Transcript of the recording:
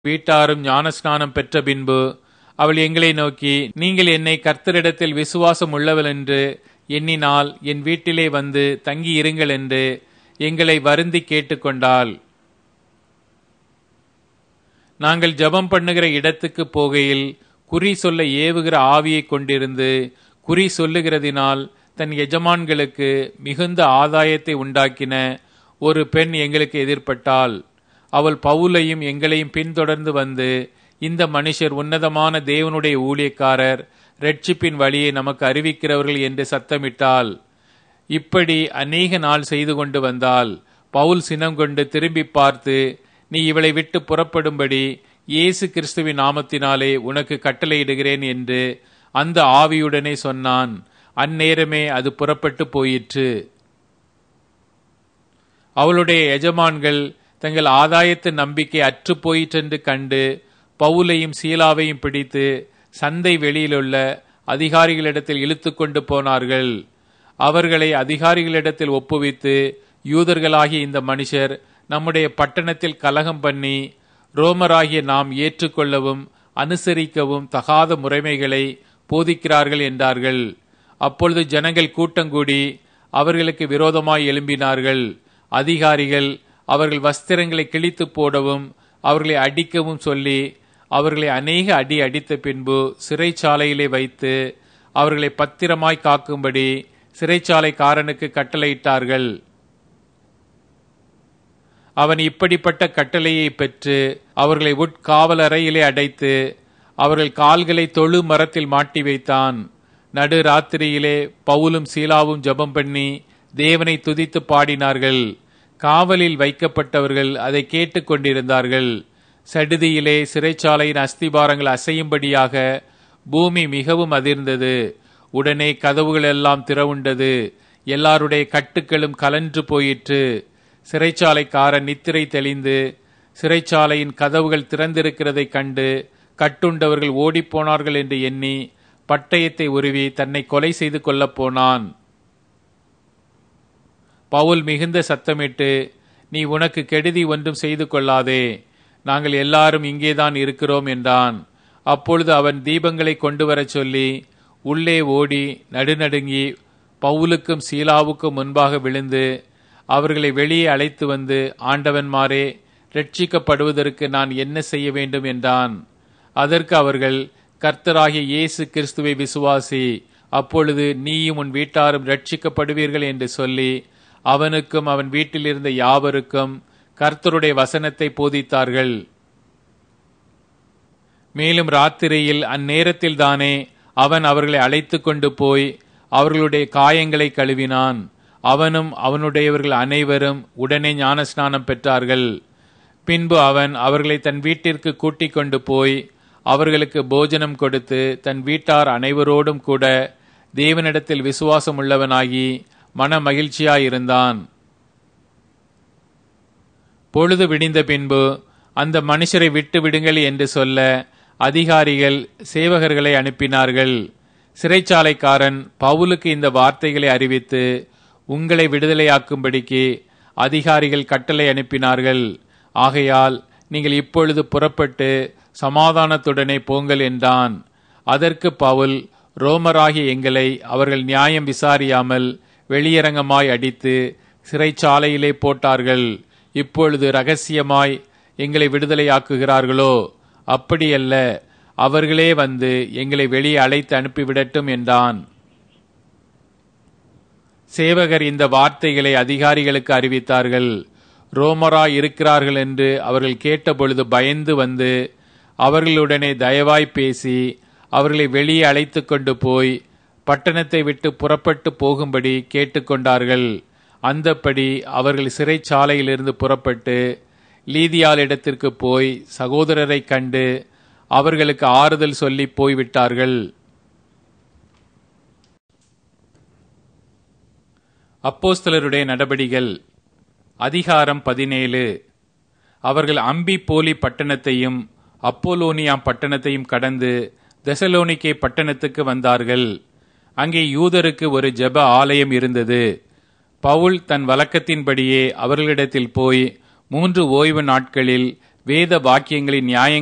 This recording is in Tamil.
வீட்டாரும் ஞானஸ்நானம் பெற்ற பின்பு அவள் எங்களை நோக்கி நீங்கள் என்னை கர்த்தரிடத்தில் விசுவாசம் உள்ளவள் என்று எண்ணினால் என் வீட்டிலே வந்து தங்கி இருங்கள் என்று எங்களை வருந்தி கேட்டுக்கொண்டாள் நாங்கள் ஜெபம் பண்ணுகிற இடத்துக்கு போகையில் குறி சொல்ல ஏவுகிற ஆவியை கொண்டிருந்து குறி சொல்லுகிறதினால் தன் எஜமான்களுக்கு மிகுந்த ஆதாயத்தை உண்டாக்கின ஒரு பெண் எங்களுக்கு எதிர்ப்பட்டாள் அவள் பவுலையும் எங்களையும் பின்தொடர்ந்து வந்து இந்த மனுஷர் உன்னதமான தேவனுடைய ஊழியக்காரர் ரட்சிப்பின் வழியை நமக்கு அறிவிக்கிறவர்கள் என்று சத்தமிட்டாள் இப்படி அநேக நாள் செய்து கொண்டு வந்தால் பவுல் சினம் கொண்டு திரும்பி பார்த்து நீ இவளை விட்டு புறப்படும்படி இயேசு கிறிஸ்துவின் நாமத்தினாலே உனக்கு கட்டளையிடுகிறேன் என்று அந்த ஆவியுடனே சொன்னான் அந்நேரமே அது புறப்பட்டு போயிற்று அவளுடைய எஜமான்கள் தங்கள் ஆதாயத்து நம்பிக்கை அற்று போயிற்றென்று கண்டு பவுலையும் சீலாவையும் பிடித்து சந்தை வெளியிலுள்ள அதிகாரிகளிடத்தில் இழுத்து கொண்டு போனார்கள் அவர்களை அதிகாரிகளிடத்தில் ஒப்புவித்து யூதர்களாகிய இந்த மனுஷர் நம்முடைய பட்டணத்தில் கலகம் பண்ணி ரோமராகிய நாம் ஏற்றுக்கொள்ளவும் அனுசரிக்கவும் தகாத முறைமைகளை போதிக்கிறார்கள் என்றார்கள் அப்பொழுது ஜனங்கள் கூட்டங்கூடி அவர்களுக்கு விரோதமாய் எழும்பினார்கள் அதிகாரிகள் அவர்கள் வஸ்திரங்களை கிழித்து போடவும் அவர்களை அடிக்கவும் சொல்லி அவர்களை அநேக அடி அடித்த பின்பு சிறைச்சாலையிலே வைத்து அவர்களை பத்திரமாய் காக்கும்படி சிறைச்சாலைக்காரனுக்கு கட்டளையிட்டார்கள் அவன் இப்படிப்பட்ட கட்டளையை பெற்று அவர்களை உட்காவலறையிலே அடைத்து அவர்கள் கால்களை தொழு மரத்தில் மாட்டி வைத்தான் நடு ராத்திரியிலே பவுலும் சீலாவும் ஜெபம் பண்ணி தேவனை துதித்து பாடினார்கள் காவலில் வைக்கப்பட்டவர்கள் அதை கேட்டுக் கொண்டிருந்தார்கள் சடுதியிலே சிறைச்சாலையின் அஸ்திபாரங்கள் அசையும்படியாக பூமி மிகவும் அதிர்ந்தது உடனே கதவுகள் எல்லாம் திறவுண்டது எல்லாருடைய கட்டுக்களும் கலன்று போயிற்று சிறைச்சாலைக்காரன் நித்திரை தெளிந்து சிறைச்சாலையின் கதவுகள் திறந்திருக்கிறதைக் கண்டு கட்டுண்டவர்கள் ஓடிப்போனார்கள் என்று எண்ணி பட்டயத்தை உருவி தன்னை கொலை செய்து கொள்ளப் போனான் பவுல் மிகுந்த சத்தமிட்டு நீ உனக்கு கெடுதி ஒன்றும் செய்து கொள்ளாதே நாங்கள் எல்லாரும் இங்கேதான் இருக்கிறோம் என்றான் அப்பொழுது அவன் தீபங்களை கொண்டு வரச் சொல்லி உள்ளே ஓடி நடுநடுங்கி பவுலுக்கும் சீலாவுக்கும் முன்பாக விழுந்து அவர்களை வெளியே அழைத்து வந்து ஆண்டவன்மாரே ரட்சிக்கப்படுவதற்கு நான் என்ன செய்ய வேண்டும் என்றான் அதற்கு அவர்கள் கர்த்தராகிய இயேசு கிறிஸ்துவை விசுவாசி அப்பொழுது நீயும் உன் வீட்டாரும் ரட்சிக்கப்படுவீர்கள் என்று சொல்லி அவனுக்கும் அவன் வீட்டில் இருந்த யாவருக்கும் கர்த்தருடைய வசனத்தை போதித்தார்கள் மேலும் ராத்திரியில் அந்நேரத்தில் தானே அவன் அவர்களை அழைத்து கொண்டு போய் அவர்களுடைய காயங்களை கழுவினான் அவனும் அவனுடையவர்கள் அனைவரும் உடனே ஞானஸ்நானம் பெற்றார்கள் பின்பு அவன் அவர்களை தன் வீட்டிற்கு கூட்டிக் கொண்டு போய் அவர்களுக்கு போஜனம் கொடுத்து தன் வீட்டார் அனைவரோடும் கூட தேவனிடத்தில் விசுவாசம் உள்ளவனாகி மன மகிழ்ச்சியாயிருந்தான் பொழுது விடிந்த பின்பு அந்த மனுஷரை விட்டு விடுங்கள் என்று சொல்ல அதிகாரிகள் சேவகர்களை அனுப்பினார்கள் சிறைச்சாலைக்காரன் பவுலுக்கு இந்த வார்த்தைகளை அறிவித்து உங்களை விடுதலையாக்கும்படிக்கு அதிகாரிகள் கட்டளை அனுப்பினார்கள் ஆகையால் நீங்கள் இப்பொழுது புறப்பட்டு சமாதானத்துடனே போங்கள் என்றான் அதற்கு பவுல் ரோமராகிய எங்களை அவர்கள் நியாயம் விசாரியாமல் வெளியரங்கமாய் அடித்து சிறைச்சாலையிலே போட்டார்கள் இப்பொழுது ரகசியமாய் எங்களை விடுதலையாக்குகிறார்களோ அப்படியல்ல அவர்களே வந்து எங்களை வெளியே அழைத்து அனுப்பிவிடட்டும் என்றான் சேவகர் இந்த வார்த்தைகளை அதிகாரிகளுக்கு அறிவித்தார்கள் ரோமரா இருக்கிறார்கள் என்று அவர்கள் கேட்டபொழுது பயந்து வந்து அவர்களுடனே தயவாய் பேசி அவர்களை வெளியே அழைத்து கொண்டு போய் பட்டணத்தை விட்டு புறப்பட்டு போகும்படி கேட்டுக்கொண்டார்கள் அந்தப்படி அவர்கள் சிறைச்சாலையிலிருந்து புறப்பட்டு லீதியாளிடத்திற்கு போய் சகோதரரை கண்டு அவர்களுக்கு ஆறுதல் சொல்லி போய்விட்டார்கள் அப்போஸ்தலருடைய நடபடிகள் அதிகாரம் பதினேழு அவர்கள் அம்பி போலி பட்டணத்தையும் அப்போலோனியாம் பட்டணத்தையும் கடந்து தெசலோனிக்கே பட்டணத்துக்கு வந்தார்கள் அங்கே யூதருக்கு ஒரு ஜெப ஆலயம் இருந்தது பவுல் தன் வழக்கத்தின்படியே அவர்களிடத்தில் போய் மூன்று ஓய்வு நாட்களில் வேத வாக்கியங்களின் நியாயங்களை